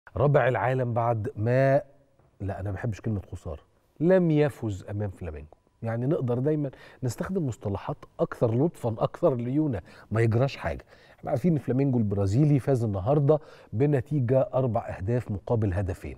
ربع العالم بعد ما لا انا ما بحبش كلمه خساره لم يفز امام فلامينجو يعني نقدر دايما نستخدم مصطلحات اكثر لطفا اكثر ليونه ما يجراش حاجه احنا عارفين ان فلامينجو البرازيلي فاز النهارده بنتيجه اربع اهداف مقابل هدفين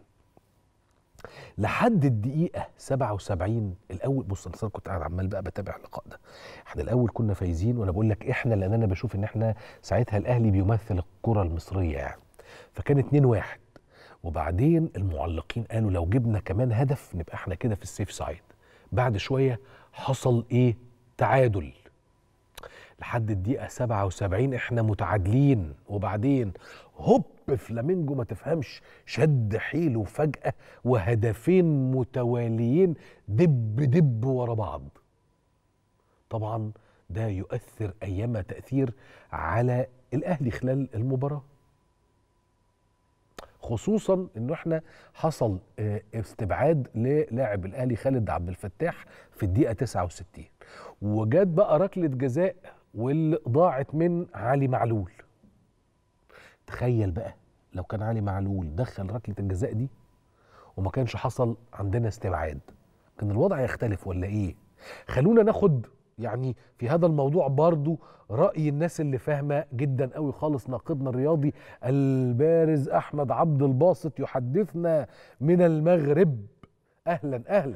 لحد الدقيقة 77 الأول بص أنا كنت قاعد عمال بقى بتابع اللقاء ده احنا الأول كنا فايزين وأنا بقول لك احنا لأن أنا بشوف إن احنا ساعتها الأهلي بيمثل الكرة المصرية يعني فكان 2 1 وبعدين المعلقين قالوا لو جبنا كمان هدف نبقى احنا كده في السيف سايد بعد شوية حصل إيه تعادل لحد الدقيقة 77 احنا متعادلين وبعدين هوب فلامينجو ما تفهمش شد حيله فجأة وهدفين متواليين دب دب ورا بعض طبعا ده يؤثر أيما تأثير على الأهلي خلال المباراة خصوصا انه احنا حصل اه استبعاد للاعب الاهلي خالد عبد الفتاح في الدقيقه 69 وجات بقى ركله جزاء واللي ضاعت من علي معلول تخيل بقى لو كان علي معلول دخل ركله الجزاء دي وما كانش حصل عندنا استبعاد كان الوضع يختلف ولا ايه خلونا ناخد يعني في هذا الموضوع برضو رأي الناس اللي فاهمة جدا قوي خالص ناقدنا الرياضي البارز أحمد عبد الباسط يحدثنا من المغرب أهلا أهلا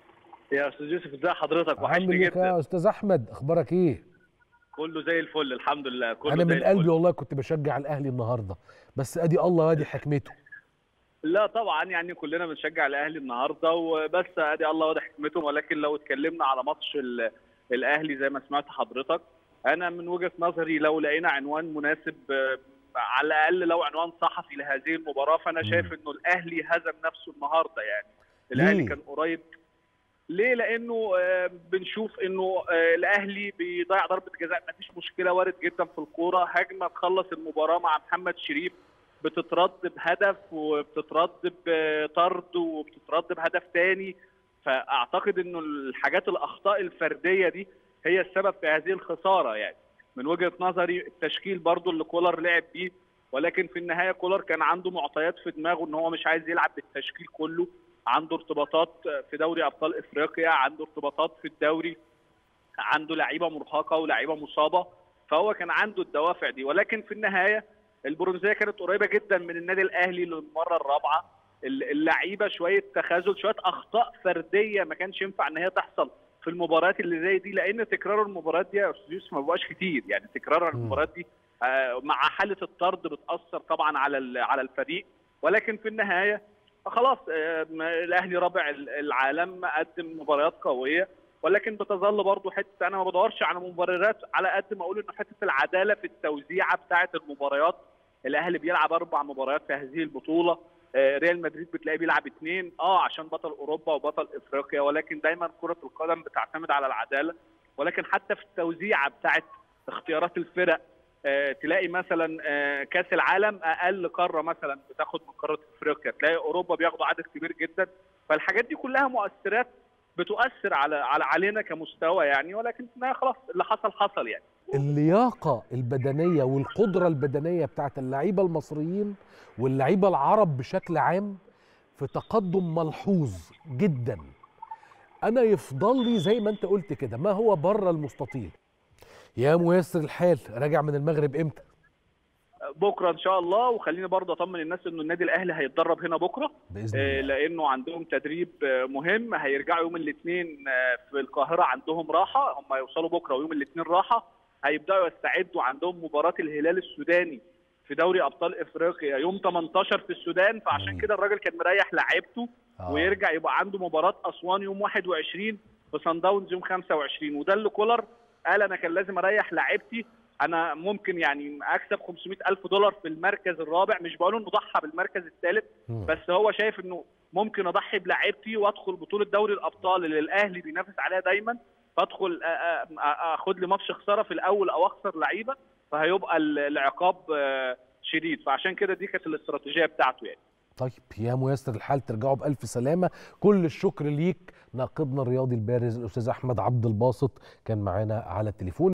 يا أستاذ يوسف ازي حضرتك وحشني جدا يا أستاذ أحمد أخبارك إيه؟ كله زي الفل الحمد لله كله أنا زي من قلبي الفل. والله كنت بشجع الأهلي النهاردة بس أدي الله وادي حكمته لا طبعا يعني كلنا بنشجع الاهلي النهارده وبس ادي الله واضح حكمتهم ولكن لو اتكلمنا على ماتش ال- الاهلي زي ما سمعت حضرتك انا من وجهه نظري لو لقينا عنوان مناسب آه، على الاقل لو عنوان صحفي لهذه المباراه فانا مم. شايف انه الاهلي هزم نفسه النهارده يعني الاهلي ليه؟ كان قريب ليه لانه آه، بنشوف انه آه، الاهلي بيضيع ضربه جزاء ما فيش مشكله وارد جدا في الكوره هجمه تخلص المباراه مع محمد شريف بتترد بهدف وبتترد بطرد وبتترد بهدف تاني فاعتقد انه الحاجات الاخطاء الفرديه دي هي السبب في هذه الخساره يعني من وجهه نظري التشكيل برضو اللي كولر لعب بيه ولكن في النهايه كولر كان عنده معطيات في دماغه ان هو مش عايز يلعب بالتشكيل كله عنده ارتباطات في دوري ابطال افريقيا عنده ارتباطات في الدوري عنده لعيبه مرهقه ولاعيبه مصابه فهو كان عنده الدوافع دي ولكن في النهايه البرونزيه كانت قريبه جدا من النادي الاهلي للمره الرابعه اللعيبه شويه تخاذل شويه اخطاء فرديه ما كانش ينفع ان هي تحصل في المباريات اللي زي دي لان تكرار المباريات دي يا استاذ يوسف ما بقاش كتير يعني تكرار المباريات دي آه، مع حاله الطرد بتاثر طبعا على ال- على الفريق ولكن في النهايه خلاص آه، الاهلي رابع العالم قدم مباريات قويه ولكن بتظل برضه حته انا ما بدورش على مبررات على قد ما اقول انه حته العداله في التوزيعه بتاعه المباريات الاهلي بيلعب اربع مباريات في هذه البطوله آه، ريال مدريد بتلاقيه بيلعب اثنين اه عشان بطل اوروبا وبطل افريقيا ولكن دايما كره القدم بتعتمد على العداله ولكن حتى في التوزيعه بتاعه اختيارات الفرق آه، تلاقي مثلا آه، كاس العالم اقل قاره مثلا بتاخد من قاره افريقيا تلاقي اوروبا بياخدوا عدد كبير جدا فالحاجات دي كلها مؤثرات بتؤثر على على علينا كمستوى يعني ولكن في النهايه خلاص اللي حصل حصل يعني اللياقة البدنية والقدرة البدنية بتاعت اللعيبة المصريين واللعيبة العرب بشكل عام في تقدم ملحوظ جدا أنا يفضل لي زي ما أنت قلت كده ما هو بره المستطيل يا ميسر الحال راجع من المغرب إمتى؟ بكره ان شاء الله وخليني برضه اطمن الناس انه النادي الاهلي هيتدرب هنا بكره بإذن آه، الله لانه عندهم تدريب آه، مهم هيرجعوا يوم الاثنين في القاهره عندهم راحه هم هيوصلوا بكره ويوم الاثنين راحه هيبداوا يستعدوا عندهم مباراه الهلال السوداني في دوري ابطال افريقيا يوم 18 في السودان فعشان مم. كده الراجل كان مريح لعيبته آه. ويرجع يبقى عنده مباراه اسوان يوم 21 وصن داونز يوم 25 وده اللي كولر قال انا كان لازم اريح لعيبتي انا ممكن يعني اكسب 500 الف دولار في المركز الرابع مش بقول انه ضحى بالمركز الثالث مم. بس هو شايف انه ممكن اضحي بلعيبتي وادخل بطوله دوري الابطال اللي الاهلي بينافس عليها دايما فادخل آ- آ- آ- اخد لي ماتش خساره في الاول او اخسر لعيبه فهيبقى ال- العقاب آ، شديد فعشان كده دي كانت الاستراتيجيه بتاعته يعني طيب يا ميسر الحال ترجعوا بألف سلامة كل الشكر ليك ناقدنا الرياضي البارز الأستاذ أحمد عبد الباسط كان معانا على التليفون